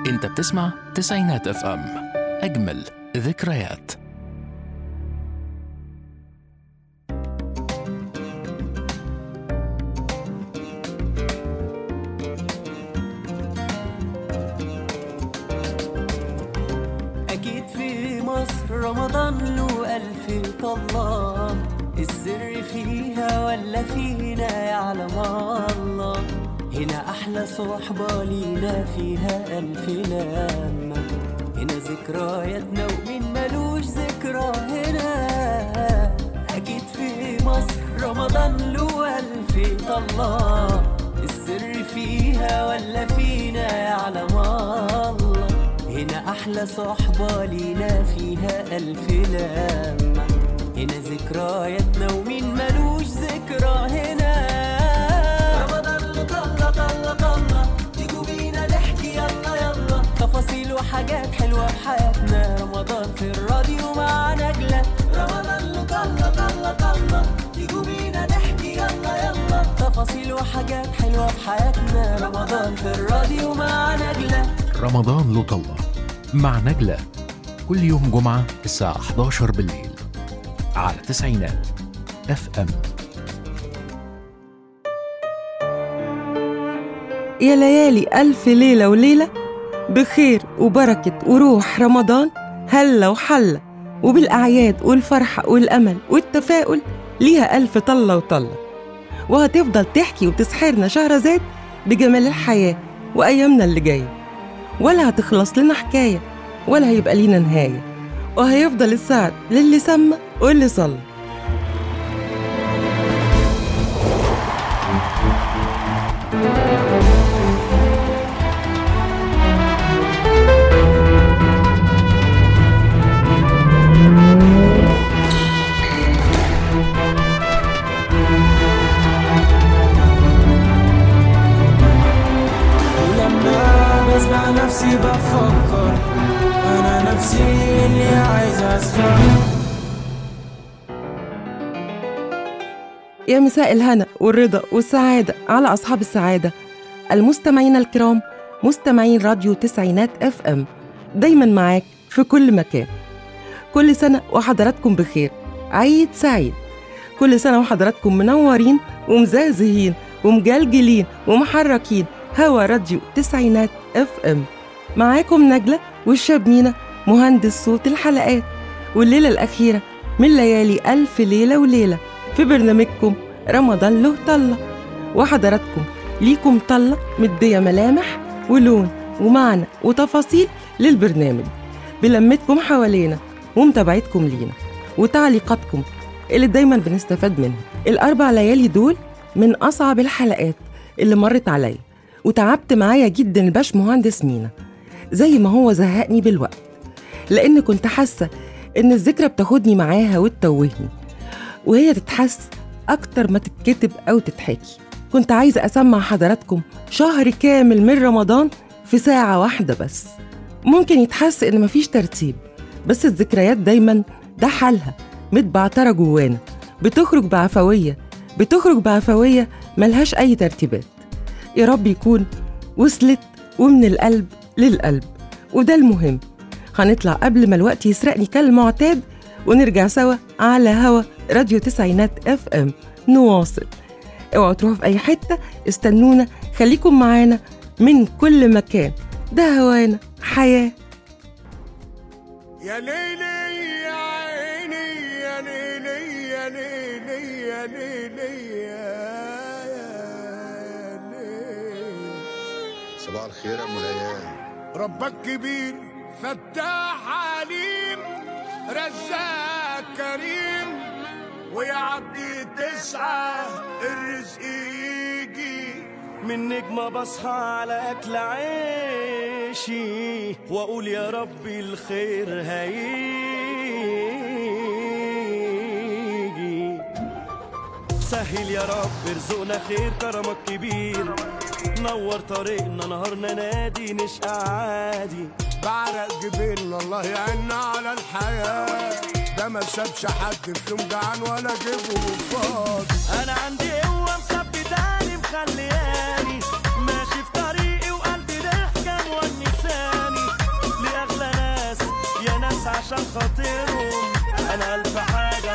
انت بتسمع تسعينات اف ام اجمل ذكريات أكيد في مصر رمضان له ألف طلة السر فيها ولا فينا يعلم الله هنا أحلى صحبة لينا فيها ألف لمة هنا ذكرياتنا ومين ملوش ذكرى هنا أكيد في مصر رمضان له ألف طلة السر فيها ولا فينا يعلم الله هنا أحلى صحبة لينا فيها ألف لمة هنا ذكرياتنا ومين ملوش ذكرى هنا رمضان له طلة طلة طلة تيجوا بينا نحكي يلا يلا تفاصيل وحاجات حلوة في حياتنا رمضان في الراديو مع نجلة رمضان له طلة طلة طلة تيجوا بينا نحكي يلا يلا تفاصيل وحاجات حلوة في حياتنا رمضان في الراديو مع نجلة رمضان له طلة مع نجلة كل يوم جمعة الساعة 11 بالليل على تسعينات اف ام يا ليالي ألف ليلة وليلة بخير وبركة وروح رمضان هلا وحلة وبالأعياد والفرحة والأمل والتفاؤل ليها ألف طلة وطلة وهتفضل تحكي وتسحرنا شهرزاد بجمال الحياة وأيامنا اللي جاية ولا هتخلص لنا حكاية ولا هيبقى لينا نهاية وهيفضل السعد للي سمى واللي صلى ولما بسمع نفسي بفكر انا نفسي اللي عايز اسمع يا مساء الهنا والرضا والسعادة على أصحاب السعادة المستمعين الكرام مستمعين راديو تسعينات اف ام دايما معاك في كل مكان كل سنة وحضراتكم بخير عيد سعيد كل سنة وحضراتكم منورين ومزهزهين ومجلجلين ومحركين هوا راديو تسعينات اف ام معاكم نجلة والشاب مينا مهندس صوت الحلقات والليلة الأخيرة من ليالي ألف ليلة وليلة في برنامجكم رمضان له طلة وحضراتكم ليكم طلة مدية ملامح ولون ومعنى وتفاصيل للبرنامج بلمتكم حوالينا ومتابعتكم لينا وتعليقاتكم اللي دايما بنستفاد منها الأربع ليالي دول من أصعب الحلقات اللي مرت عليا وتعبت معايا جدا الباش مهندس مينا زي ما هو زهقني بالوقت لأن كنت حاسة إن الذكرى بتاخدني معاها وتتوهني وهي تتحس أكتر ما تتكتب أو تتحكي كنت عايزة أسمع حضراتكم شهر كامل من رمضان في ساعة واحدة بس ممكن يتحس إن مفيش ترتيب بس الذكريات دايما ده حالها متبعترة جوانا بتخرج بعفوية بتخرج بعفوية ملهاش أي ترتيبات يا رب يكون وصلت ومن القلب للقلب وده المهم هنطلع قبل ما الوقت يسرقني كالمعتاد ونرجع سوا على هوا راديو تسعينات اف ام نواصل اوعوا تروحوا في اي حته استنونا خليكم معانا من كل مكان ده هوانا حياه يا ليلي يا عيني يا ليلي يا ليلي يا ليلي يا يا ليلي صباح الخير يا ام الايام ربك كبير فتاح عليم رزاق كريم ويا عبدي تسعة الرزق يجي من نجمة بصحى على أكل عيشي وأقول يا ربي الخير هيجي سهل يا رب ارزقنا خير كرمك كبير نور طريقنا نهارنا نادي نشقى عادي بعرق جبيننا الله يعيننا على الحياة ده ما سابش حد في يوم جعان ولا جيبه فاضي انا عندي قوه مثبتاني مخلياني ماشي في طريقي وقلبي ضحكه مونساني عشان خاطرهم انا الف حاجه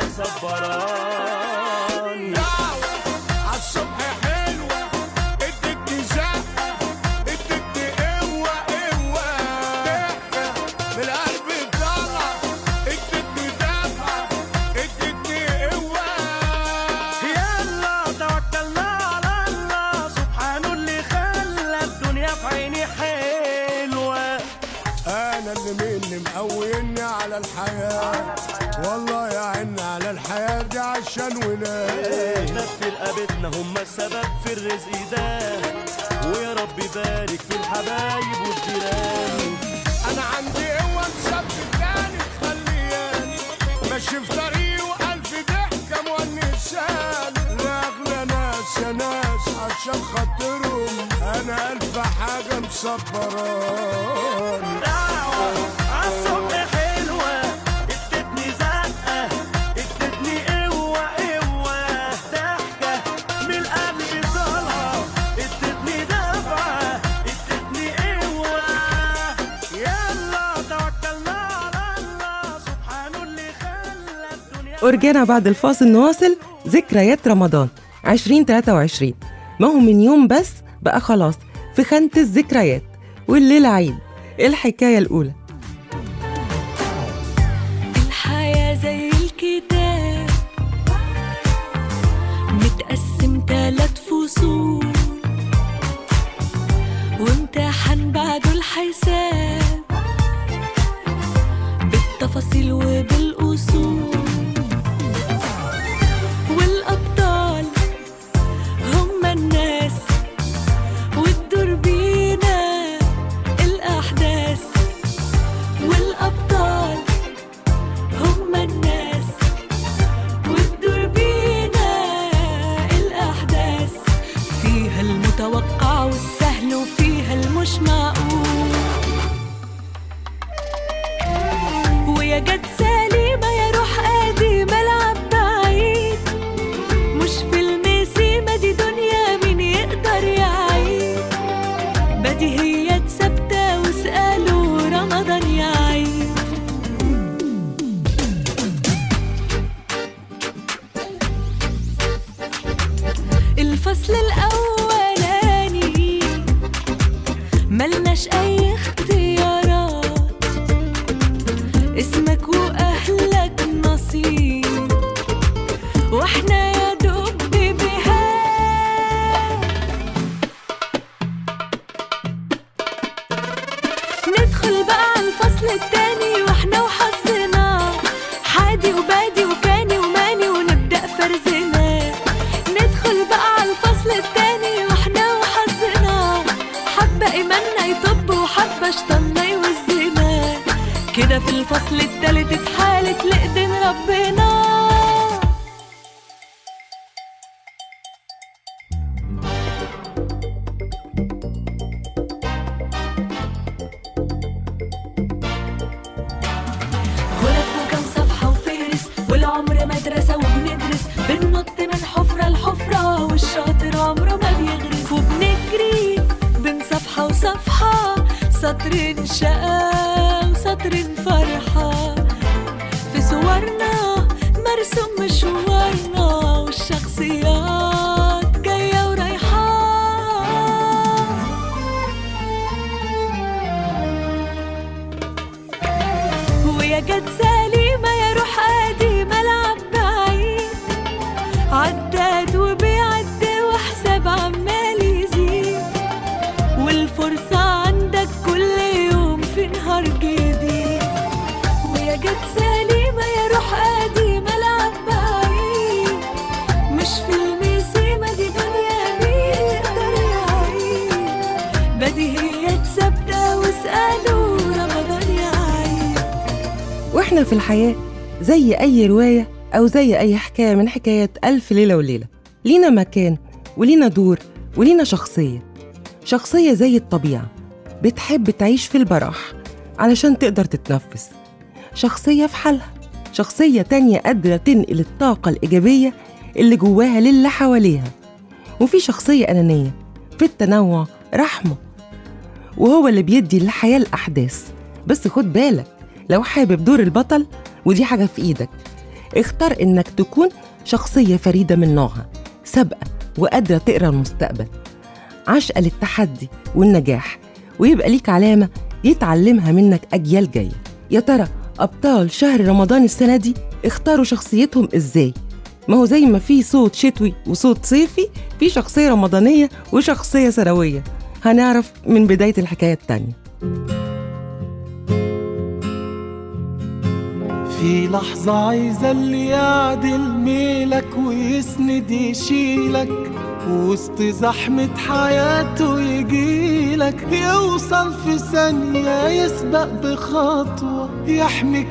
مصبراني عالصبح حلوة ادتني زقة ادتني قوة قوة ضحكة من القلب طالعة ادتني دفعة ادتني قوة يلا توكلنا على الله سبحانه اللي خلى الدنيا في عيني حلوه انا اللي مني مقويني على الحياة والله يا عيني على الحياة دي عشان وناس ناس في رقبتنا هم السبب في الرزق ده ويا رب يبارك في الحبايب والجيران انا عندي قوة مثبتاني مخلياني ماشي في طريقي والف ضحكة مونسان لا اغلى ناس يا ناس عشان خاطرهم انا الف حاجة مصبراني عالصبح حلوة ادتني زقة ادتني قوة قوة ضحكة من القلب طالعة ادتني دفعة ادتني قوة يلا توكلنا على الله سبحانه اللي خلى الدنيا ورجعنا بعد الفاصل نواصل ذكريات رمضان 2023 ما هو من يوم بس بقى خلاص في خانة الذكريات والليلة عيد الحكاية الأولى الحياة زي الكتاب متقسم تلات فصول وامتحان بعده الحساب بالتفاصيل وبالأصول والأبطال هم الناس والدور بينا الأحداث والأبطال هم الناس والدور بينا الأحداث فيها المتوقع والسهل وفيها المش معقول ويا جد سليمة يا روح قادي ملعب بعيد مش فيلم سيما دي دنيا مين يقدر يعيد بديهيات ثابتة واسألوا رمضان يعيد الفصل الأولاني ملناش أي اختيارات اسمك وأهلك نصيب واحنا يا دوب بيبيهات ندخل بقى على الفصل التاني واحنا وحظنا حادي وبادي وكاني وماني ونبدأ فرزنا ندخل بقى على الفصل التاني واحنا وحظنا حبة إيماننا يطب وحبة شطنا يوزنا كده في الفصل التالت اتحالت لإيدين ربنا غرف وكم صفحة وفهرس والعمر مدرسة وبندرس بننط من حفرة لحفرة والشاطر عمره ما بيغرس وبنجري بين صفحة وصفحة سطر شقا وسطر فرحة في صورنا مرسوم مشوارنا والشخصيات جاية ورايحة ويا جد سليمة يا روح قادي ملعب بعيد عداد وبيعد وحساب عمال يزيد والفرصة عندك كل يوم في نهار جديد ويا جد سليمة يا روح قادي ملعب بعيد مش فيلم سيما دي دنيا مين يقدر يعيد بديهيات ثابتة واسألوا رمضان يعيد وإحنا في الحياة زي أي رواية أو زي أي حكاية من حكايات ألف ليلة وليلة لينا مكان ولينا دور ولينا شخصية شخصية زي الطبيعة بتحب تعيش في البراح علشان تقدر تتنفس شخصية في حالها شخصية تانية قادرة تنقل الطاقة الإيجابية اللي جواها للي حواليها وفي شخصية أنانية في التنوع رحمة وهو اللي بيدي للحياة الأحداث بس خد بالك لو حابب دور البطل ودي حاجة في إيدك اختار إنك تكون شخصية فريدة من نوعها سابقة وقادرة تقرأ المستقبل عشقة للتحدي والنجاح ويبقى ليك علامة يتعلمها منك أجيال جاية يا ترى أبطال شهر رمضان السنة دي اختاروا شخصيتهم إزاي؟ ما هو زي ما في صوت شتوي وصوت صيفي في شخصية رمضانية وشخصية سنوية هنعرف من بداية الحكاية التانية في لحظة عايزة اللي يعدل ميلك ويسند يشيلك وسط زحمة حياته يجيلك يوصل في ثانية يسبق بخطوة يحميك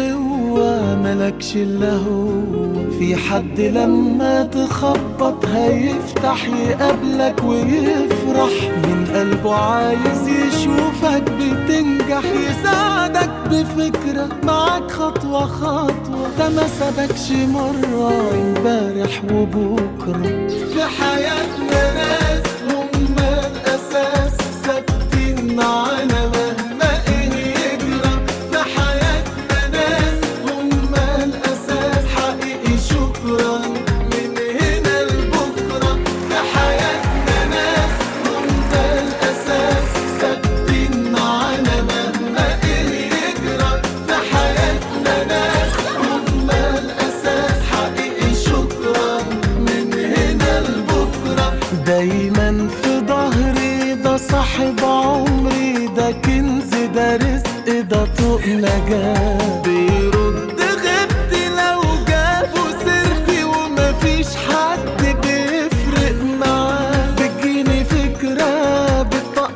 بقوة ملكش إلا هو في حد لما تخبط هيفتح يقابلك ويفرح من قلبه عايز يشوفك بتنجح يساعدك بفكرة معاك خطوة خطوة ده ما سابكش مرة امبارح وبكرة في حياتنا ناس هم الأساس ثابتين معانا مهما إيه يجرى في حياتنا ناس هم الأساس حقيقي شكرا من هنا لبكرة في حياتنا ناس هم الأساس ثابتين معانا مهما إيه يجرى في حياتنا ناس هم الأساس حقيقي شكرا من هنا لبكرة دايما في ظهري ده صاحب عمري ده كنز ده رزق ده طوق نجاة بيرد غبتي لو جابوا سيرتي ومفيش حد بيفرق معاه بتجيني فكرة بتطق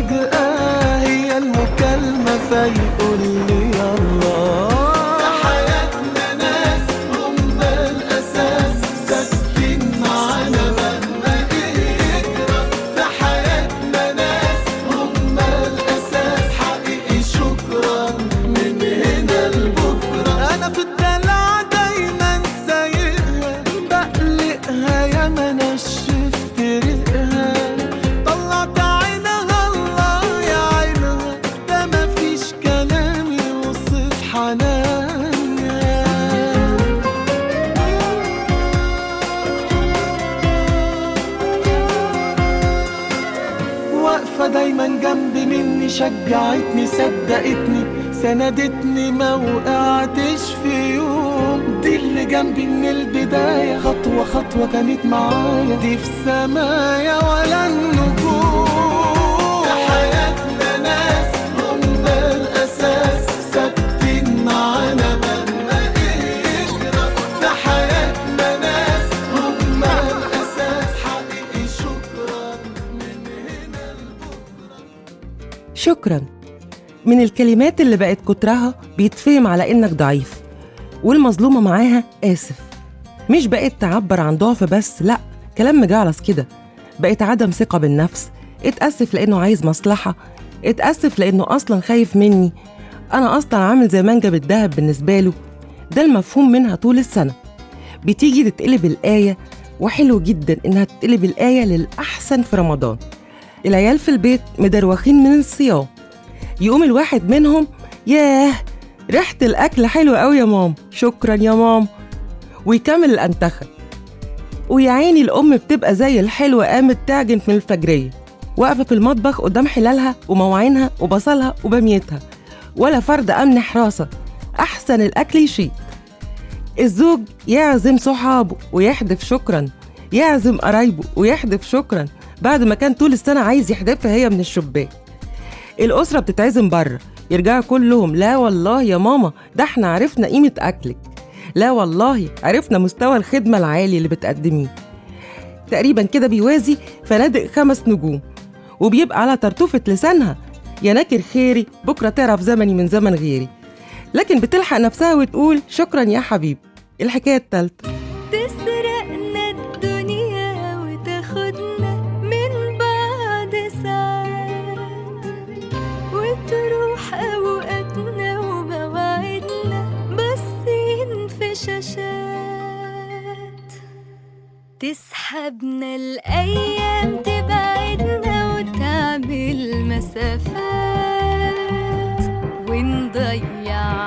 فجأة هي المكالمة فيقول لي يلا في حياتنا ناس هم الأساس ثابتين معانا مهما إيه يجرى في حياتنا ناس هم الأساس حقيقي شكرا من هنا لبكرة أنا في الدلع دايما سايقها بقلقها يا ما نشفت ريقها طلعت عينها الله يا عينها ده مفيش كلام يوصف حنانها واقفة دايما جنب مني شجعتني صدقتني سندتني ما وقعتش في يوم دي اللي جنبي من البداية خطوة خطوة كانت معايا دي في سمايا ولا النجوم في حياتنا ناس هم الأساس ثابتين معانا مهما إيه يجرى في حياتنا ناس هم الأساس حقيقي شكرا من هنا شكرا من الكلمات اللي بقت كترها بيتفهم على إنك ضعيف والمظلومة معاها آسف مش بقت تعبر عن ضعف بس لأ كلام مجعلص كده بقت عدم ثقة بالنفس اتأسف لأنه عايز مصلحة اتأسف لأنه أصلا خايف مني أنا أصلا عامل زي منجة بالدهب بالنسبة له ده المفهوم منها طول السنة بتيجي تتقلب الآية وحلو جدا إنها تتقلب الآية للأحسن في رمضان العيال في البيت مدروخين من الصيام يقوم الواحد منهم ياه ريحة الأكل حلوة أوي يا مام شكرا يا مام ويكمل الأنتخة ويا عيني الأم بتبقى زي الحلوة قامت تعجن من الفجرية واقفة في المطبخ قدام حلالها ومواعينها وبصلها وباميتها ولا فرد أمن حراسة أحسن الأكل يشيط الزوج يعزم صحابه ويحدف شكرا يعزم قرايبه ويحدف شكرا بعد ما كان طول السنة عايز يحدفها هي من الشباك الأسرة بتتعزم بره يرجعوا كلهم لا والله يا ماما ده احنا عرفنا قيمة أكلك لا والله عرفنا مستوى الخدمة العالي اللي بتقدميه تقريبا كده بيوازي فنادق خمس نجوم وبيبقى على طرطوفة لسانها يا ناكر خيري بكرة تعرف زمني من زمن غيري لكن بتلحق نفسها وتقول شكرا يا حبيبي الحكاية التالتة تسرقنا الدنيا وتاخدنا من بعد ساعات وتروح أوقاتنا ومواعيدنا باصين في شاشات تسحبنا الأيام تبعدنا وتعمل مسافات ونضيع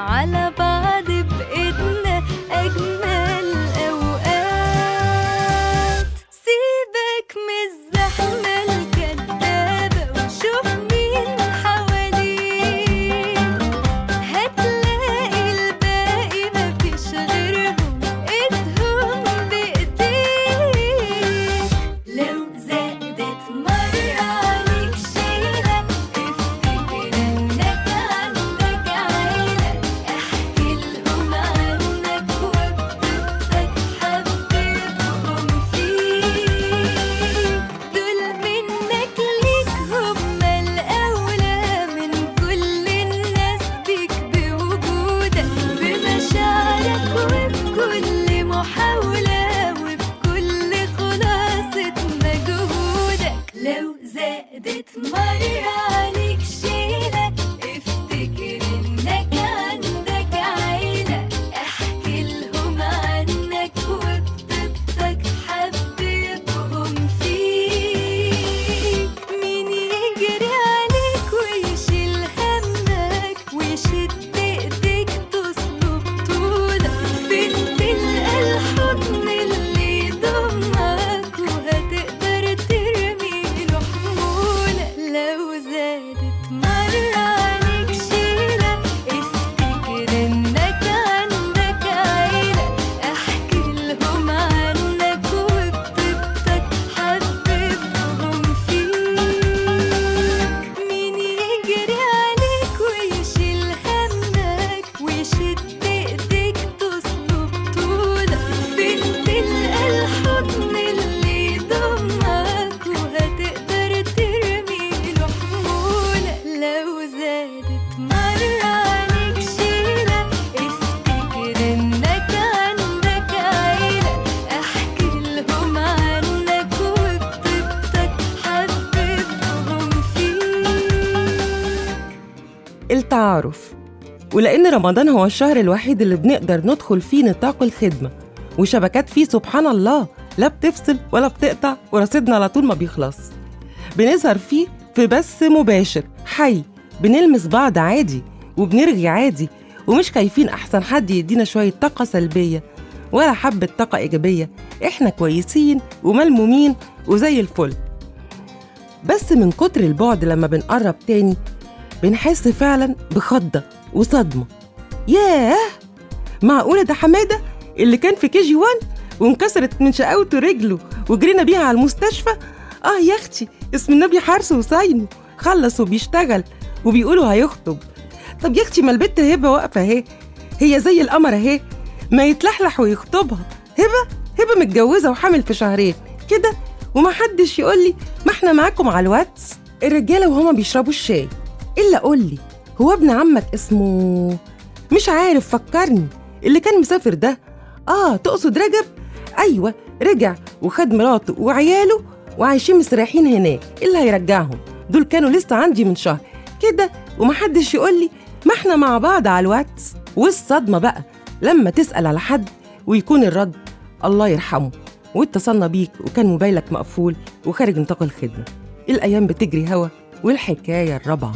والتعارف ولأن رمضان هو الشهر الوحيد اللي بنقدر ندخل فيه نطاق الخدمة وشبكات فيه سبحان الله لا بتفصل ولا بتقطع ورصيدنا على طول ما بيخلص بنظهر فيه في بث مباشر حي بنلمس بعض عادي وبنرغي عادي ومش خايفين أحسن حد يدينا شوية طاقة سلبية ولا حبة طاقة إيجابية إحنا كويسين وملمومين وزي الفل بس من كتر البعد لما بنقرب تاني بنحس فعلا بخضة وصدمة ياه معقولة ده حمادة اللي كان في كي جي 1 وانكسرت من شقاوته رجله وجرينا بيها على المستشفى اه يا اختي اسم النبي حارسه وصاينه خلص وبيشتغل وبيقولوا هيخطب طب يا اختي ما البت هبه واقفه اهي هي زي القمر اهي ما يتلحلح ويخطبها هبه هبه متجوزه وحامل في شهرين كده ومحدش يقول لي ما احنا معاكم على الواتس الرجاله وهما بيشربوا الشاي الا قول لي هو ابن عمك اسمه مش عارف فكرني اللي كان مسافر ده اه تقصد رجب ايوه رجع وخد مراته وعياله وعايشين مستريحين هناك إيه اللي هيرجعهم دول كانوا لسه عندي من شهر كده ومحدش يقول لي ما احنا مع بعض على الواتس والصدمه بقى لما تسال على حد ويكون الرد الله يرحمه واتصلنا بيك وكان موبايلك مقفول وخارج نطاق الخدمه الايام بتجري هوا والحكايه الرابعه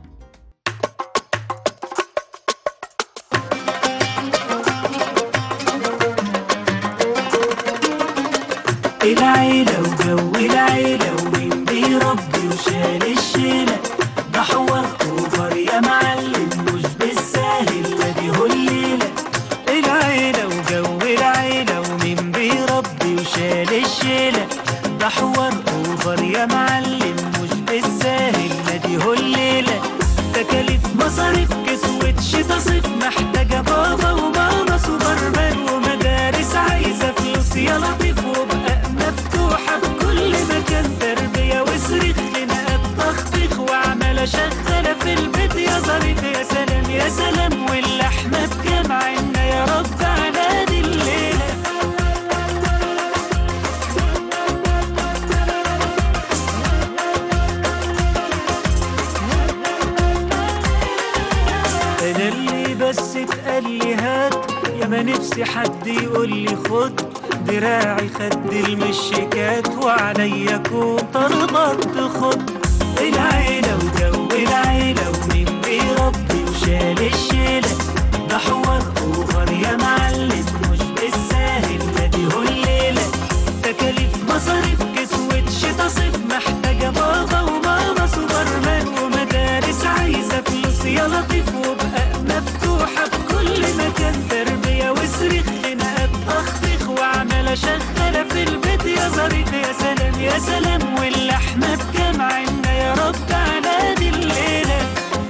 العيلة وجو العيلة ومين بيربي وشال الشيلة ده حوار اوفر يا معلم مش بالساهل لا دي هو الليلة العيلة وجو العيلة ومين بيربي وشال الشيلة ده حوار اوفر يا معلم مش بالساهل لا دي هو الليلة تكاليف مصاريف كسوة شتا صيف محتاجة بابا وماما سوبرمان ومدارس عايزة فلوس يا لطيف وبقى مفتوحة في كل مكان تربية وصريخ خناقات تخطيخ وعمالة شغالة في البيت يا ظريف يا سلام يا سلام واللحمة بكام عنا يا رب على دي الليلة انا اللي بس اتقال لي هات يا ما نفسي حد يقول لي خد دراعي خد المشيكات وعليا كون طلبك تخد العيلة وجو العيلة ومين بيربي وشال الشيلة ده حوار اوفر يا معلم مش بالساهل لا دي هو الليلة تكاليف مصاريف كسوة شتا صيف محتاجة بابا وماما سوبرمان ومدارس عايزة فلوس يا لطيف وبقى مفتوحة في كل مكان تربية وصريخ خناقات تخطيخ وعمالة شغالة في البيت يا ظريف يا سلام يا سلام واللحمة بكام عنا يا رب على دي الليلة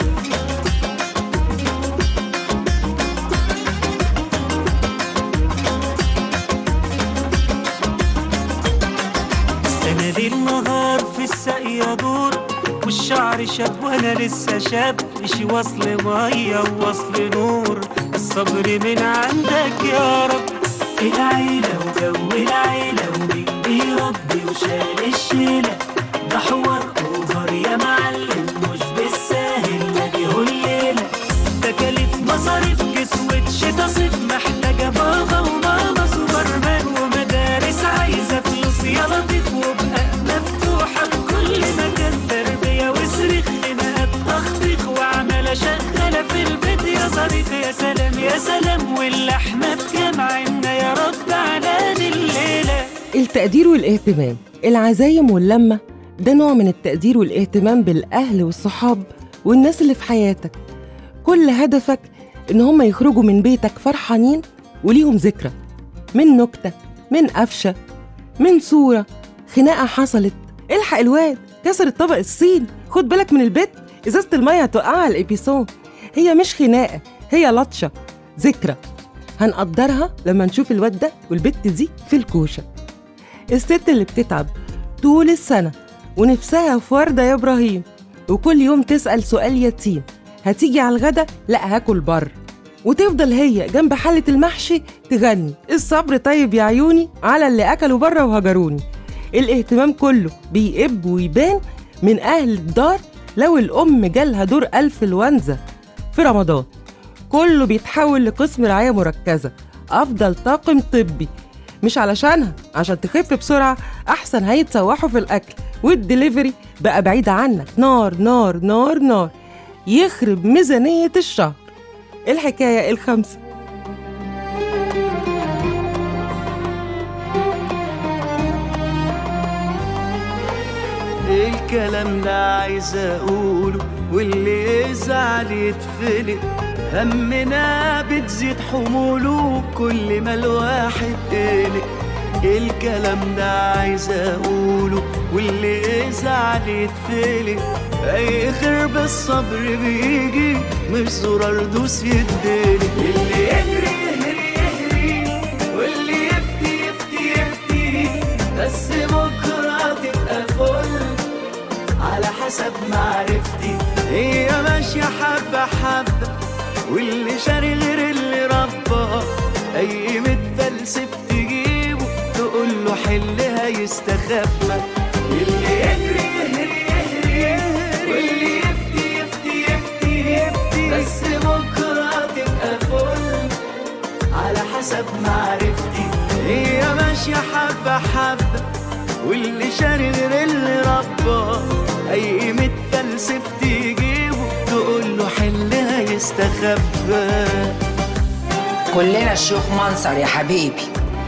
انا ليل نهار في الساق يدور والشعر شاب وانا لسه شاب اشي وصل ميه ووصل نور الصبر من عندك يا رب العيلة وجو العيلة ومين بيربي وشال الشيلة ده حوار اوفر يا معلم مش بالساهل لا دي هو الليلة تكاليف مصاريف كسوة شتا صيف محتاجة بابا وماما سوبرمان ومدارس عايزة فلوس يا لطيف وبقى مفتوحة في كل مكان تربية وصريخ خناقات تخطيخ وعمالة شغالة في البيت يا ظريف يا سلام يا سلام واللحمة بكام عنا يا رب على دي الليلة التقدير والاهتمام العزايم واللمة ده نوع من التقدير والاهتمام بالأهل والصحاب والناس اللي في حياتك كل هدفك إن هم يخرجوا من بيتك فرحانين وليهم ذكرى من نكتة من قفشة من صورة خناقة حصلت الحق الواد كسر الطبق الصين خد بالك من البيت إزازة المية هتوقعها على الإبيسون هي مش خناقة هي لطشة ذكرى هنقدرها لما نشوف الواد ده والبت دي في الكوشة الست اللي بتتعب طول السنة ونفسها في وردة يا إبراهيم وكل يوم تسأل سؤال يتيم هتيجي على الغدا؟ لا هاكل بر وتفضل هي جنب حلة المحشي تغني الصبر طيب يا عيوني على اللي أكلوا بره وهجروني الاهتمام كله بيقب ويبان من أهل الدار لو الأم جالها دور ألف الونزة في رمضان كله بيتحول لقسم رعاية مركزة أفضل طاقم طبي مش علشانها عشان تخف بسرعة أحسن هيتسوحوا في الأكل والدليفري بقى بعيد عنك نار نار نار نار يخرب ميزانية الشهر الحكاية الخمسة الكلام ده عايز اقوله واللي يزعل يتفلق همنا بتزيد حموله كل ما الواحد قلق الكلام ده عايز اقوله واللي يزعل يتفلق اي خير بالصبر بيجي مش زرار دوس يديلي اللي يجري يهري يهري واللي يفتي يفتي يفتي بس بكره تبقى فل على حسب معرفتي هي ماشية حبة حبة واللي شاري غير اللي ربى أي متفلسف تجيبه تقول له حلها يستخبى اللي يجري يهري يهري واللي يفتي يفتي يفتي يفتي بس بكرة تبقى فل على حسب معرفتي هي ماشية حبة حبة واللي شاري غير اللي ربى اي متفلسف تجيبه تقول له حلها يستخبى كلنا الشيوخ منصر يا حبيبي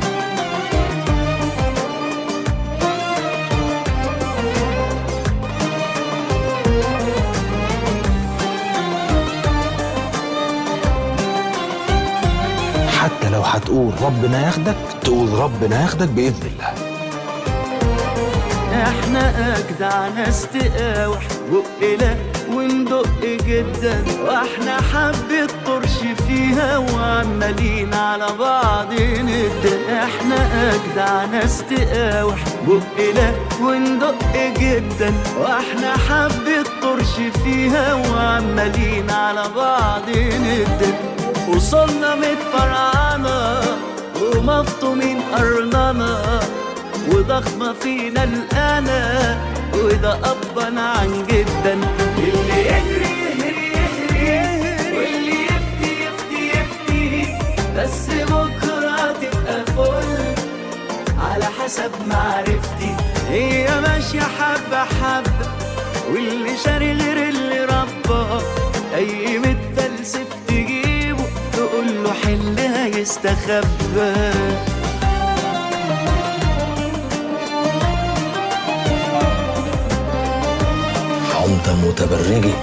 حتى لو هتقول ربنا ياخدك تقول ربنا ياخدك بإذن الله احنا اجدع ناس تقاوح بقنا وندق جدا واحنا حبة طرش فيها وعمالين على بعض ندن احنا اجدع ناس تقاوح بقنا وندق جدا واحنا حبة طرش فيها وعمالين على بعض ندن وصلنا متفرعنا ومفطومين قرننا وضخمة فينا الأنا وده أبا عن جدا اللي يجري يهري يهري واللي يفتي يفتي يفتي بس بكرة تبقى فل على حسب معرفتي هي ماشية حبة حبة واللي شاري غير اللي ربى أي متفلسف تجيبه تقول له حلها يستخبى حمضة متبرجة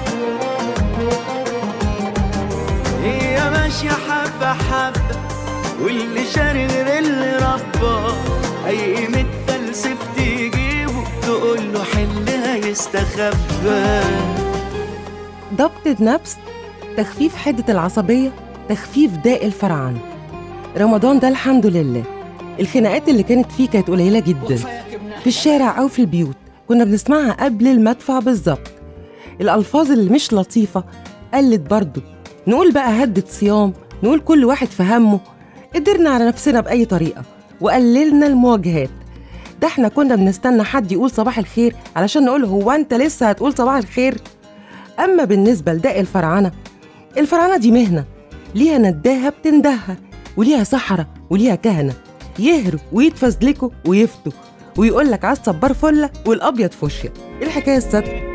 هي ماشية حبة حبة واللي شاري غير اللي ربى أي متفلسف تجيبه تقول له حلها يستخبى ضبط النفس تخفيف حدة العصبية تخفيف داء الفرعان رمضان ده الحمد لله الخناقات اللي كانت فيه كانت قليلة جدا في الشارع أو في البيوت كنا بنسمعها قبل المدفع بالظبط الألفاظ اللي مش لطيفة قلت برضه نقول بقى هدة صيام نقول كل واحد في همه قدرنا على نفسنا بأي طريقة وقللنا المواجهات ده احنا كنا بنستنى حد يقول صباح الخير علشان نقول هو انت لسه هتقول صباح الخير أما بالنسبة لداء الفرعنة الفرعنة دي مهنة ليها نداهة بتندهها وليها سحرة وليها كهنة يهروا ويتفزلكوا ويفتوا ويقول لك عايز صبار فلة والأبيض فوشيا الحكاية الصدق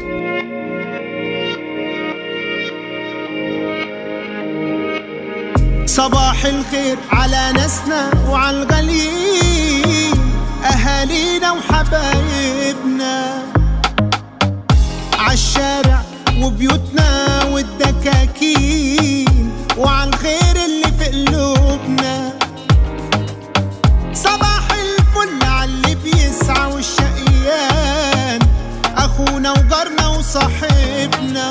صباح الخير على ناسنا وعلى الغاليين أهالينا وحبايبنا عالشارع وبيوتنا والدكاكين وعلى الخير اللي في قلوبنا صباح الفل على اللي بيسعى والشقيان أخونا وجارنا وصاحبنا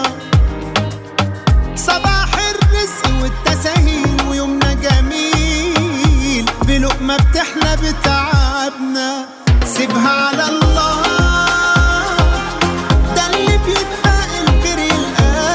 صباح الرزق والتساهيل ويومنا جميل بلقمة بتحلى بتعبنا سيبها على الله ده اللي بيتفائل خير يلقاه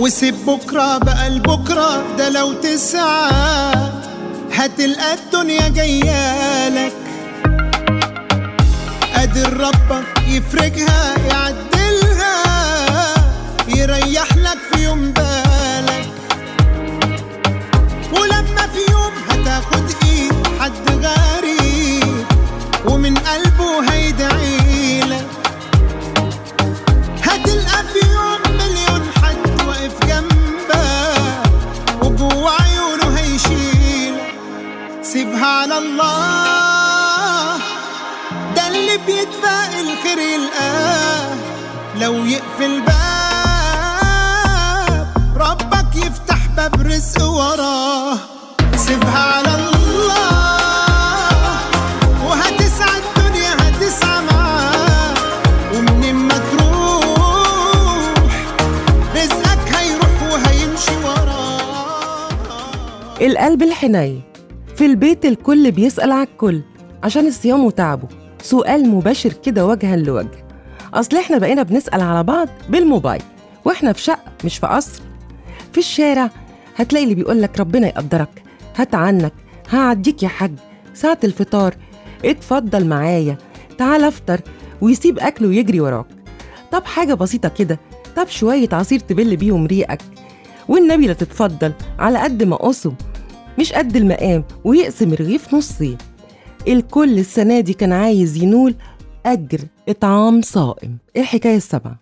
وسيب بكرة بقى لبكرة ده لو تسعى هتلقى الدنيا جايالك قادر ربك يفرجها يعدلها يريح لك في يوم بالك ولما في يوم هتاخد ايد حد غريب ومن قلبه هيدعيلك هتلقى في يوم مليون حد واقف جنبك وجوه عيونه هيشيلك سيبها على الله ده اللي بيتفائل خير يلقاه لو يقفل باب ربك يفتح باب رزق وراه سيبها على الله وهتسعى الدنيا هتسعى معاه ومنين ما تروح رزقك هيروح وهيمشي وراه القلب الحنين في البيت الكل بيسأل على الكل عشان الصيام وتعبه سؤال مباشر كده وجها لوجه أصل إحنا بقينا بنسأل على بعض بالموبايل وإحنا في شقة مش في قصر في الشارع هتلاقي اللي بيقولك ربنا يقدرك هات عنك هعديك يا حاج ساعة الفطار اتفضل معايا تعال افطر ويسيب أكله ويجري وراك طب حاجة بسيطة كده طب شوية عصير تبل بيهم ريقك والنبي لا تتفضل على قد ما قصه مش قد المقام ويقسم الرغيف نصين الكل السنة دي كان عايز ينول أجر إطعام صائم إيه الحكاية السبعة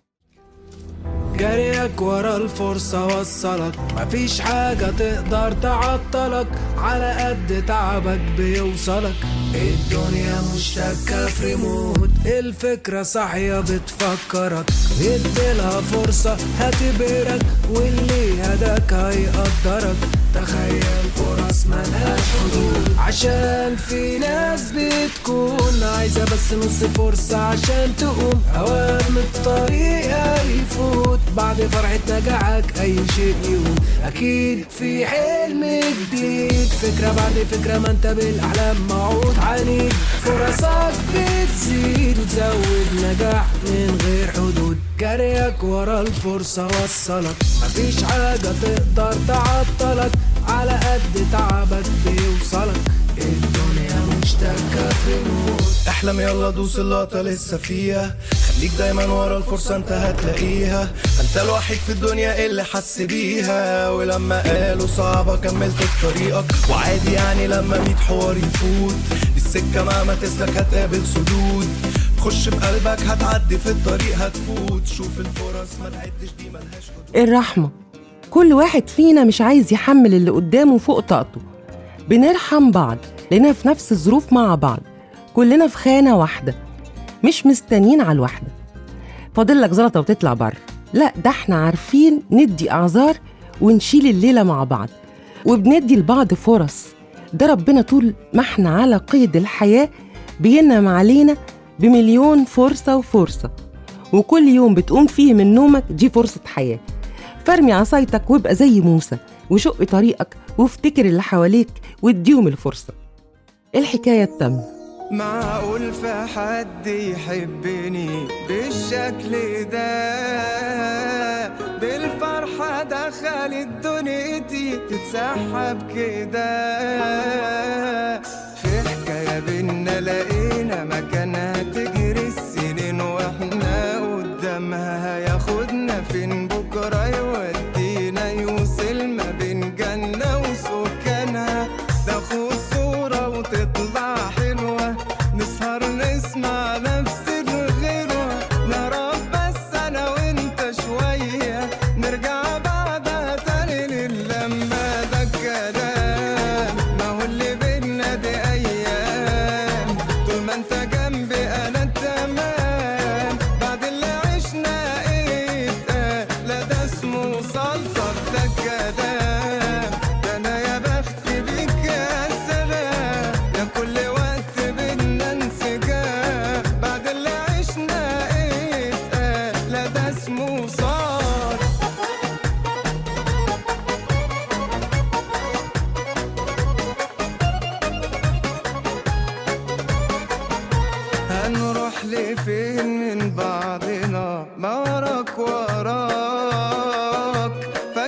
جريك ورا الفرصة وصلك مفيش حاجة تقدر تعطلك على قد تعبك بيوصلك الدنيا مشتكة في ريموت الفكرة صاحية بتفكرك اديلها فرصة هتبهرك واللي هداك هيقدرك تخيل فرص ملهاش حدود عشان في ناس بتكون عايزة بس نص فرصة عشان تقوم أوام الطريق هيفوت بعد فرحة نجاحك أي شيء يقوم أكيد في حلم جديد فكرة بعد فكرة ما انت بالأحلام موعود عنيد فرصك بتزيد وتزود نجاح من غير حدود جريك ورا الفرصة وصلك مفيش حاجة تقدر تعطلك على قد تعبك بيوصلك الدنيا مشتكة في موت احلم يلا دوس اللقطة لسه فيها خليك دايما ورا الفرصة انت هتلاقيها انت الوحيد في الدنيا اللي حس بيها ولما قالوا صعبة كملت في طريقك وعادي يعني لما ميت حوار يفوت السكة مهما تسلك هتقابل سدود خش بقلبك هتعدي في الطريق هتفوت شوف الفرص ما تعدش دي ملهاش حدود الرحمة كل واحد فينا مش عايز يحمل اللي قدامه فوق طاقته بنرحم بعض لأننا في نفس الظروف مع بعض كلنا في خانة واحدة مش مستنيين على الواحدة فاضل لك زلطة وتطلع بره لا ده احنا عارفين ندي أعذار ونشيل الليلة مع بعض وبندي لبعض فرص ده ربنا طول ما احنا على قيد الحياة بينعم علينا بمليون فرصة وفرصة وكل يوم بتقوم فيه من نومك دي فرصة حياة فارمي عصايتك وابقى زي موسى وشق طريقك وافتكر اللي حواليك واديهم الفرصة الحكاية التامة معقول في حد يحبني بالشكل ده بالفرحة دخلت دنيتي تتسحب كده في حكاية بينا لقينا مكانها تجري السنين واحنا قدامها هياخدنا فين بكرة يودينا يوصل ما بين جنة وسكانها تاخد صورة وتطلع حلوة نسهر نسمع نفس الغيرة نهرب بس أنا وأنت شوية نرجع بعدها تاني للمة ده الكلام ما هو اللي بينا دي أيام طول ما أنت جنبي أنا تمام بعد اللي عشنا إيه اتقال؟ لا ده اسمه صلصة ده كلام ده أنا يا بخت بيك يا سلام يا كل وقت بينا انسجام بعد اللي عشنا إيه اتقال؟ لا ده اسمه صار هنروح لفين من بعضنا ما وراك وراك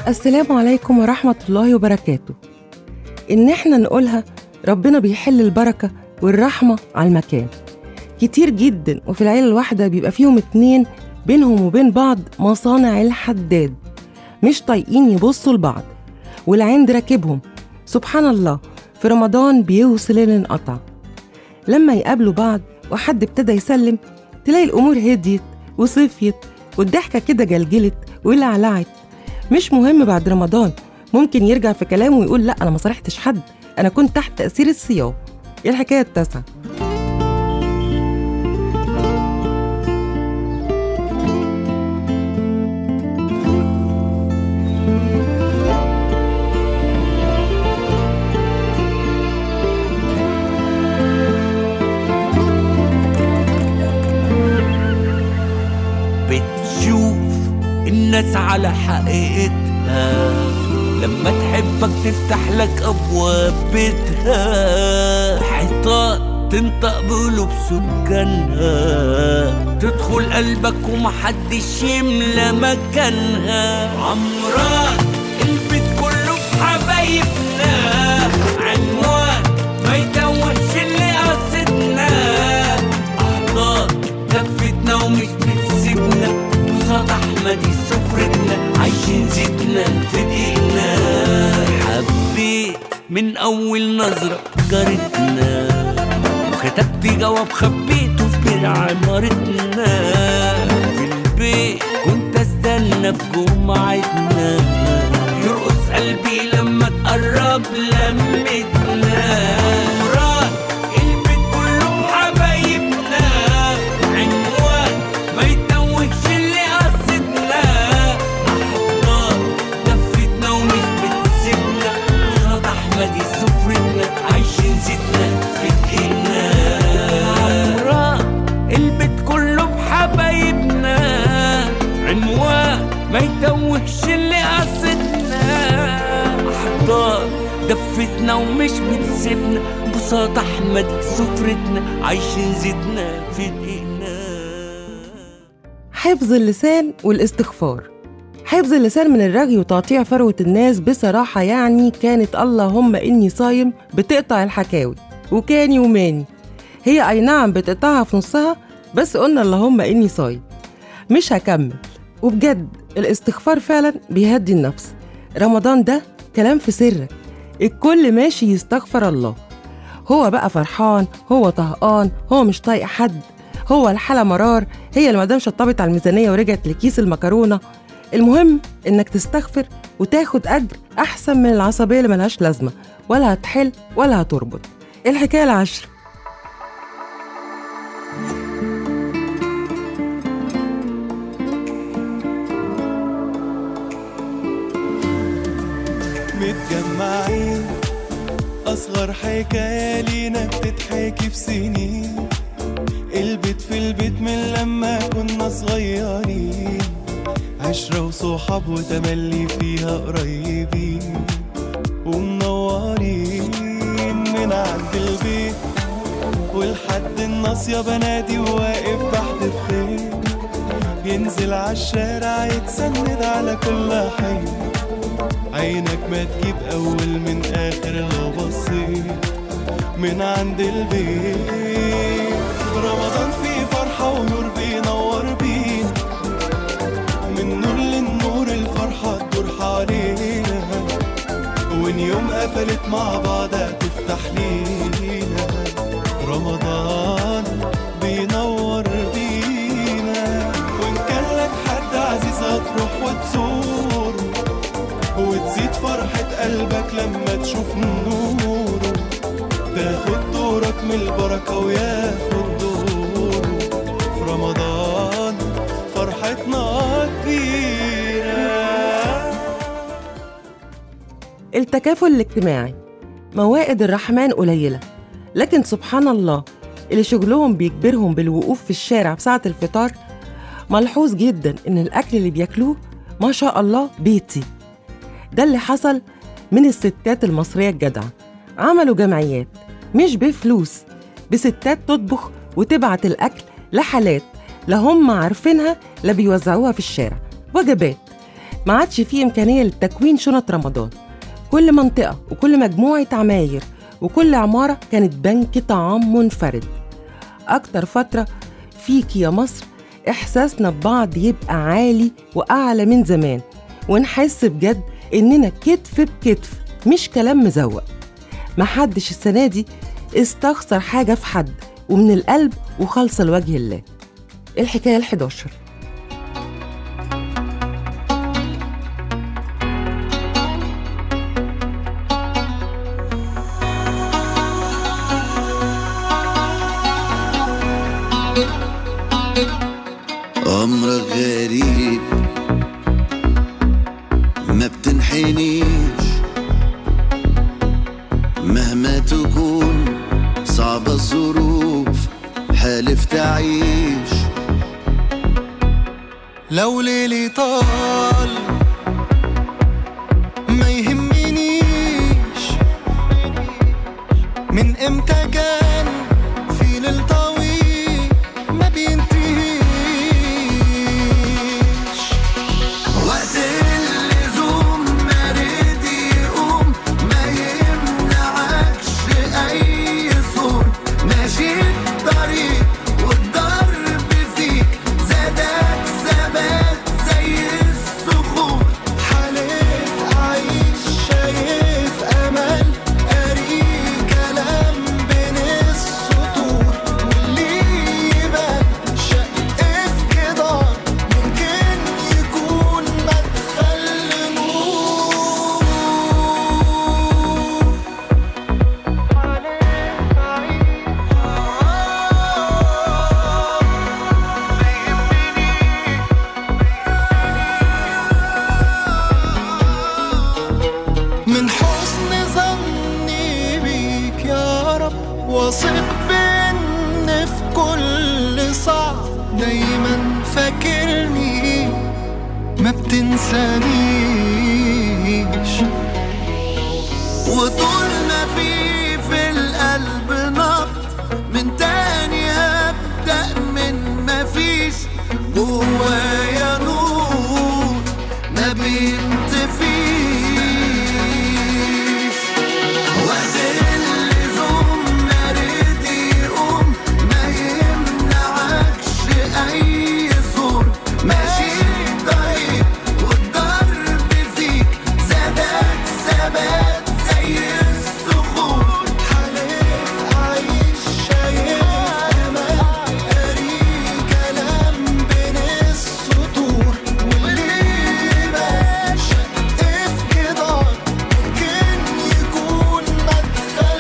السلام عليكم ورحمة الله وبركاته إن إحنا نقولها ربنا بيحل البركة والرحمة على المكان كتير جدا وفي العيلة الواحدة بيبقى فيهم اتنين بينهم وبين بعض مصانع الحداد مش طايقين يبصوا لبعض والعند راكبهم سبحان الله في رمضان بيوصل الانقطاع لما يقابلوا بعض وحد ابتدى يسلم تلاقي الأمور هديت وصفيت والضحكة كده جلجلت ولعلعت مش مهم بعد رمضان ممكن يرجع في كلامه ويقول لا أنا ما صرحتش حد أنا كنت تحت تأثير الصيام إيه الحكاية التاسعة بتشوف الناس على حقيقتها لما تحبك تفتح لك ابواب بيتها حيطان تنطق بقلوب سكانها تدخل قلبك ومحدش يملى مكانها عمران البيت كله بحبايبنا عنوان ما يتوهش اللي قصدنا احضان لفتنا ومش بتسيبنا قصاد احمدي سفرتنا عايشين زيتنا في دقيقنا حبيت من اول نظرة جارتنا وكتبت جواب خبيته في بير عمارتنا في البيت كنت استنى في جمعتنا يرقص قلبي لما تقرب لمتنا مراد البيت كله بحبايبنا عنوان ما يتوهش اللي قصدنا احضان لفتنا ومش بتسيبنا قصاد احمدي سفرتنا عايشين زيتنا في دقيقنا عمران البيت كله بحبايبنا عنوان ما يتوهش اللي قصدنا احضان دفتنا ومش بتسيبنا بساط احمدي سفرتنا عايشين زيتنا في دقيقنا حفظ اللسان والاستغفار حفظ اللسان من الرغي وتقطيع فروة الناس بصراحة يعني كانت اللهم إني صايم بتقطع الحكاوي وكاني وماني هي أي نعم بتقطعها في نصها بس قلنا اللهم إني صايم مش هكمل وبجد الاستغفار فعلا بيهدي النفس رمضان ده كلام في سرك الكل ماشي يستغفر الله هو بقى فرحان هو طهقان هو مش طايق حد هو الحالة مرار هي المدام شطبت على الميزانية ورجعت لكيس المكرونة المهم إنك تستغفر وتاخد أجر أحسن من العصبية اللي ملهاش لازمة ولا هتحل ولا هتربط الحكاية العشر متجمعين أصغر حكاية لينا بتتحكي في سنين البيت في البيت من لما كنا صغيرين عشرة وصحاب وتملي فيها قريبين ومنورين من عند البيت ولحد الناصية بنادي وواقف تحت بخير ينزل عالشارع يتسند على كل حي عينك ما تجيب أول من آخر لو بصيت من عند البيت رمضان فيه فرحة ونور بينور بينا من نور للنور الفرحة تدور حوالينا وإن يوم قفلت مع بعض هتفتح لينا رمضان بينور بينا وإن كان لك حد عزيز هتروح وتزوره وتزيد فرحة قلبك لما تشوف نوره تاخد دورك من البركة وياخد دوره في رمضان فرحتنا كبيرة التكافل الاجتماعي موائد الرحمن قليلة لكن سبحان الله اللي شغلهم بيجبرهم بالوقوف في الشارع في ساعة الفطار ملحوظ جدا إن الأكل اللي بياكلوه ما شاء الله بيتي ده اللي حصل من الستات المصرية الجدعة عملوا جمعيات مش بفلوس بستات تطبخ وتبعت الأكل لحالات لا هم عارفينها لا بيوزعوها في الشارع وجبات ما عادش فيه إمكانية لتكوين شنط رمضان كل منطقة وكل مجموعة عماير وكل عمارة كانت بنك طعام منفرد أكتر فترة فيك يا مصر إحساسنا ببعض يبقى عالي وأعلى من زمان ونحس بجد إننا كتف بكتف مش كلام مزوق محدش السنة دي استخسر حاجة في حد ومن القلب وخالصة لوجه الله الحكاية الحداشر أمرك غريب ما بتنحنيش مهما تكون صعبة الظروف حالف تعيش لو ليلي طال ما يهمنيش من امتى كان في ليل طويل ما بينتهيش وقت اللزوم ما رد يقوم ما يمنعكش أي صوت ماشي الطريق والضرب فيك زادك ثبات زي الصخور حالف عايش شايف امل قاري كلام بين السطور واللي يبان شق في جدار ممكن يكون مدخل نور من حسن ظني بيك يا رب واثق بان في كل صعب دايما فاكرني ما بتنسانيش وطول ما في في القلب نبض من تاني هبدأ من ما فيش جوايا نور ما بينطفيش وقت اللزوم ما رد يقوم ما يمنعكش أي صوت ماشي طريق والضرب فيك زادك ثبات زي الصخور حالف عايش شايف امل قاري كلام بين السطور واللي يبان شق في جدار ممكن يكون مدخل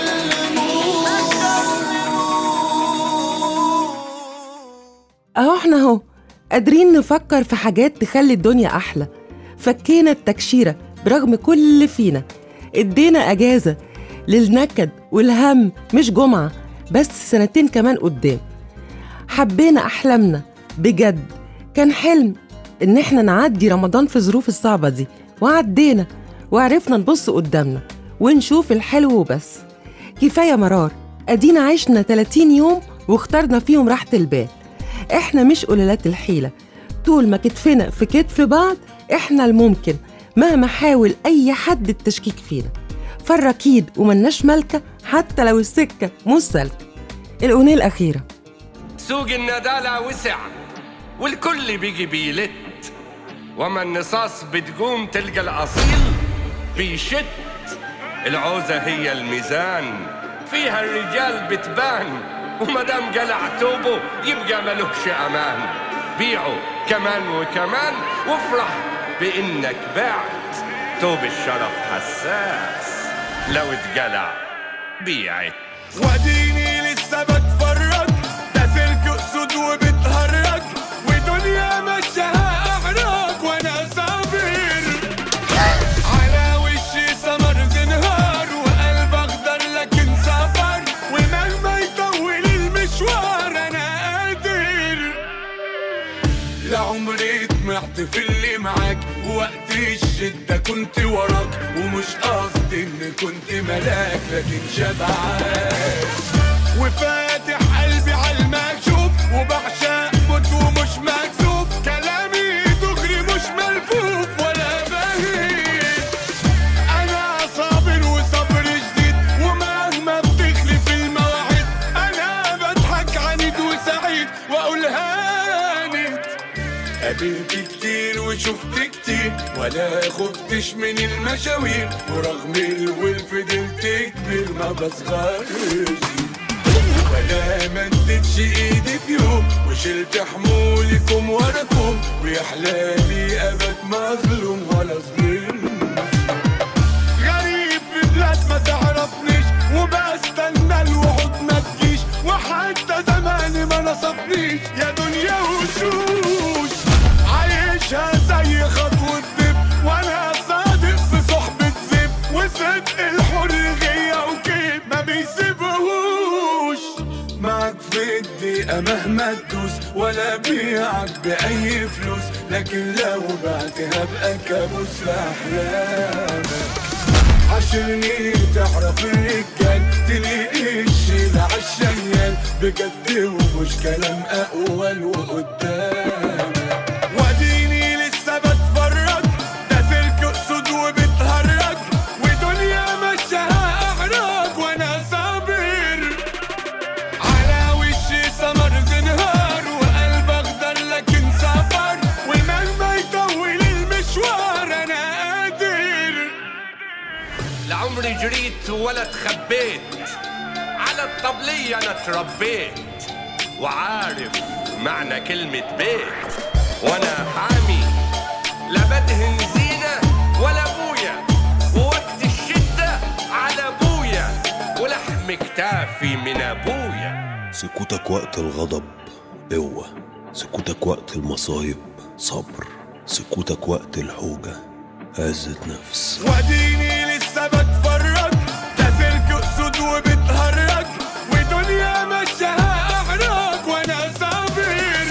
نور أهو احنا اهو قادرين نفكر في حاجات تخلي الدنيا أحلى فكينا التكشيرة برغم كل فينا ادينا أجازة للنكد والهم مش جمعة بس سنتين كمان قدام حبينا أحلامنا بجد كان حلم إن احنا نعدي رمضان في الظروف الصعبة دي وعدينا وعرفنا نبص قدامنا ونشوف الحلو وبس كفاية مرار أدينا عشنا 30 يوم واخترنا فيهم راحة البال احنا مش قلالات الحيلة طول ما كتفنا في كتف بعض احنا الممكن مهما حاول اي حد التشكيك فينا فالركيد وملناش ملكة حتى لو السكة مش سالكة الأغنية الأخيرة سوق الندالة وسع والكل بيجي بيلت وما النصاص بتقوم تلقى الأصيل بيشت العوزة هي الميزان فيها الرجال بتبان ومدام قلع توبه يبقى ملوكش أمان بيعه كمان وكمان وافرح بإنك بعت توب الشرف حساس لو اتقلع بيعت واديني لسه بتفرج ده سلك اسود وبتهرج ودنيا مشاها احرج وانا صابر على وشي سمر زنهار وقلب اخضر لكن صبر ومهما يطول المشوار انا قادر لعمري طمعت في اللي معاك وقت الشدة كنت وراك ومش قصدي ان كنت ملاك لكن شبعان وفاتح قلبي على المكشوف وبعشق موت ومش مكسوف كلامي دغري مش ملفوف ولا قابلت كتير وشفت كتير ولا خفتش من المشاوير ورغم الول فضلت كبير ما بصغرش ولا مدتش ايدي في يوم وشلت حمولكم وراكم ويا حلالي ابد مظلوم ولا ظلم غريب في بلاد ما تعرفنيش وبستنى الوعود ما تجيش وحتى زماني ما نصفنيش يا دنيا وشوش عايشها زي خطوة دب وانا صادق في صحبة زب وصدق الحرية وكيف ما بيسيبوش معك في الدقيقة مهما تدوس ولا بيعك بأي فلوس لكن لو بعتها بقى كابوس في أحلامك عشرني تعرف الرجال تلاقي الشيل عالشيال بجد ومش كلام اقوال وقدامك واديني لسه بتفرج ده سلك اسود وبتهرج ودنيا مشاها احرج وانا صابر على وشي سمر زنهار وقلب اخضر لكن صبر ومهما يطول المشوار انا قادر لعمري جريت ولا تخبيت على الطبلية أنا اتربيت وعارف معنى كلمة بيت وأنا حامي لا بدهن زينة ولا بويا ووقت الشدة على بويا ولحم كتافي من أبويا سكوتك وقت الغضب قوة سكوتك وقت المصايب صبر سكوتك وقت الحوجة عزة نفس واديني لسه بتفرج ده سلك اسود وبتهرج ودنيا مشاها احرج وانا صابر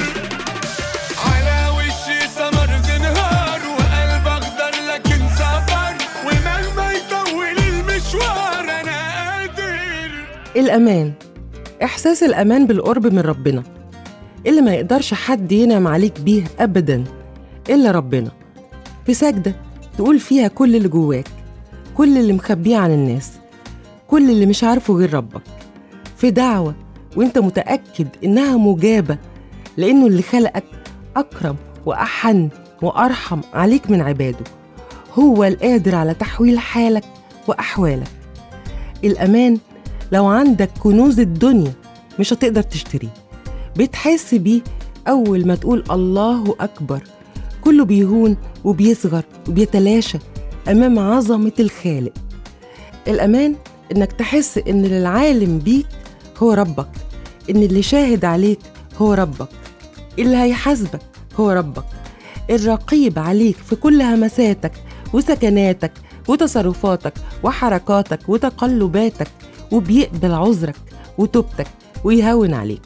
على وشي سمر زنهار وقلب اخضر لكن صبر ومهما يطول المشوار انا قادر الأمان إحساس الأمان بالقرب من ربنا اللي ما يقدرش حد ينعم عليك بيه أبدا إلا ربنا في سجدة تقول فيها كل اللي جواك كل اللي مخبيه عن الناس كل اللي مش عارفه غير ربك في دعوة وانت متأكد إنها مجابة لأنه اللي خلقك أكرم وأحن وأرحم عليك من عباده هو القادر على تحويل حالك وأحوالك الأمان لو عندك كنوز الدنيا مش هتقدر تشتريه بتحس بيه أول ما تقول الله أكبر كله بيهون وبيصغر وبيتلاشى أمام عظمة الخالق الأمان إنك تحس إن العالم بيك هو ربك إن اللي شاهد عليك هو ربك اللي هيحاسبك هو ربك الرقيب عليك في كل همساتك وسكناتك وتصرفاتك وحركاتك وتقلباتك وبيقبل عذرك وتوبتك ويهون عليك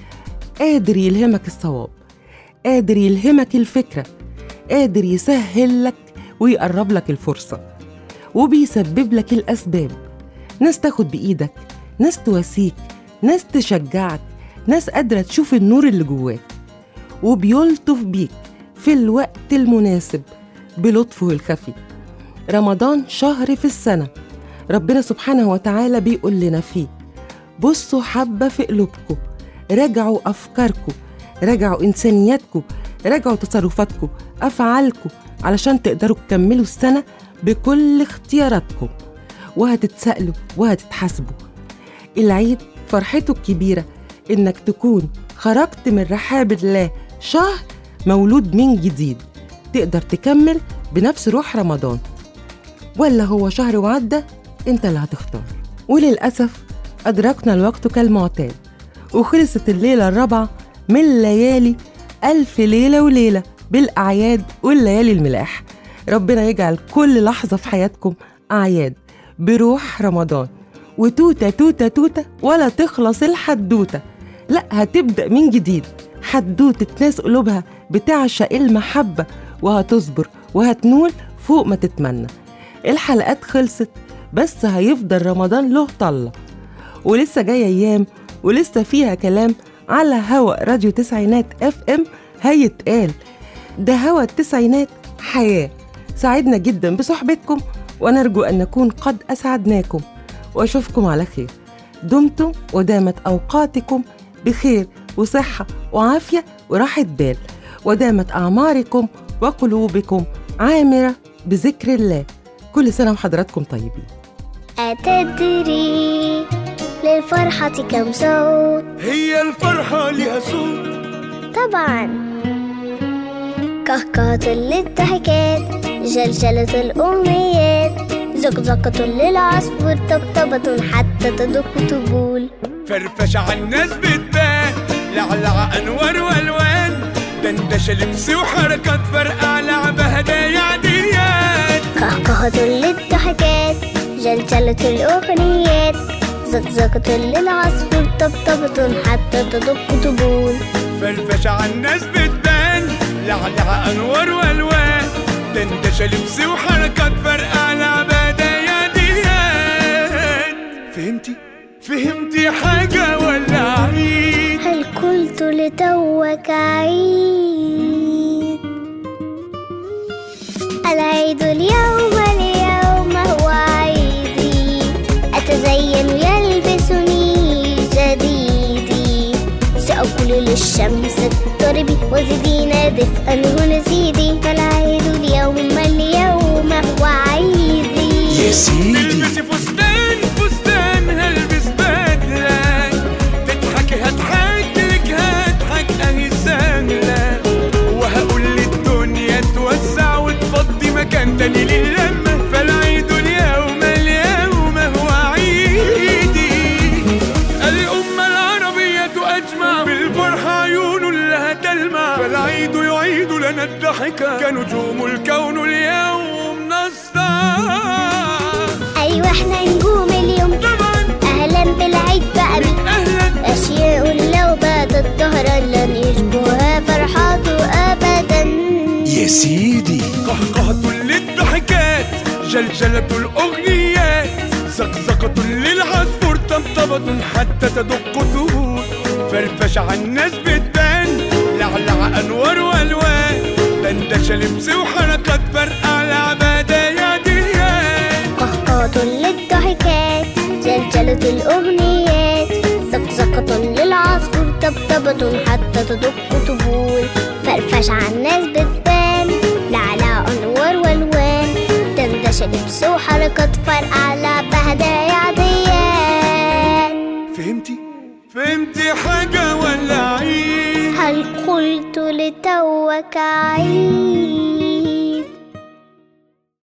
قادر يلهمك الصواب قادر يلهمك الفكرة قادر يسهل لك ويقرب لك الفرصة وبيسبب لك الأسباب ناس تاخد بإيدك ناس تواسيك ناس تشجعك ناس قادرة تشوف النور اللي جواك وبيلطف بيك في الوقت المناسب بلطفه الخفي رمضان شهر في السنة ربنا سبحانه وتعالى بيقول لنا فيه بصوا حبة في قلوبكم راجعوا أفكاركم راجعوا إنسانياتكم راجعوا تصرفاتكم أفعالكم علشان تقدروا تكملوا السنة بكل اختياراتكم وهتتسألوا وهتتحاسبوا العيد فرحته الكبيرة إنك تكون خرجت من رحاب الله شهر مولود من جديد تقدر تكمل بنفس روح رمضان ولا هو شهر وعدى انت اللي هتختار وللأسف أدركنا الوقت كالمعتاد وخلصت الليلة الرابعة من ليالي ألف ليلة وليلة بالأعياد والليالي الملاح ربنا يجعل كل لحظة في حياتكم أعياد بروح رمضان وتوتة توتة توتة ولا تخلص الحدوتة لا هتبدأ من جديد حدوتة ناس قلوبها بتعشق المحبة وهتصبر وهتنول فوق ما تتمنى الحلقات خلصت بس هيفضل رمضان له طلة ولسه جاية أيام ولسه فيها كلام على هوا راديو تسعينات اف ام هيتقال ده هوا التسعينات حياة سعدنا جدا بصحبتكم ونرجو أن نكون قد أسعدناكم وأشوفكم على خير دمتم ودامت أوقاتكم بخير وصحة وعافية وراحة بال ودامت أعماركم وقلوبكم عامرة بذكر الله كل سنة وحضراتكم طيبين أتدري للفرحة كم صوت هي الفرحة لها صوت طبعا كهكهة للضحكات جلجلة الأمنيات زقزقة للعصفور طبطبة حتى تدق طبول فرفش على الناس بتبان لعلع انوار والوان دندشه لبس وحركات فرقع لعبه هدايا عاديات كهكهة للضحكات جلجلة الأغنيات زقزقة للعصفور طبطبة حتى تدق طبول فرفش على الناس بتبان لعلع انوار والوان دندشه لبس وحركات فرقع لعبه هدايا عاديات فهمتي فهمتي حاجه ولا عيد هل قلت لتوك عيد العيد اليوم اليوم هو عيدي أتزين يلبسني جديدي سأقول للشمس اضطربي وزدينا دفئا هنا زيدي فالعيد اليوم اليوم هو عيدي يا سيدي تلبسي فستان فستان هلبس بدلة تضحكي هضحك لك هضحك اهي سهلة وهقول للدنيا توسع وتفضي مكان تاني للمة فالعيد اليوم اليوم هو عيدي الأمة العربية أجمع بالفرحة عيون لها تلمع فالعيد يعيد لنا الضحكة كنجوم الكون اليوم نسطع أيوة احنا نجوم اليوم طبعا أهلا بالعيد بقى أهلا أشياء لو باتت ظهرا لن يشبهها فرحاته أبدا يا سيدي قهقهة للضحكات جلجلة الأغنيات زقزقة للعصفور طبطبة حتى تدق طهور فرفش على الناس بتبان لعلع أنوار وألوان دندشة لبس وحركات فرقع لعبة هدايا ديان قهقهة للضحكات جلجلة الأغنيات زقزقة للعصفور طبطبة حتى تدق طبول فرفش على الناس بتبان لعلى أنوار والوان دندشة لبس وحركات فرقع لعبة هدايا عاديات فهمتي؟ فهمتي حاجة ولا عيد؟ هل قلت لتوك عيد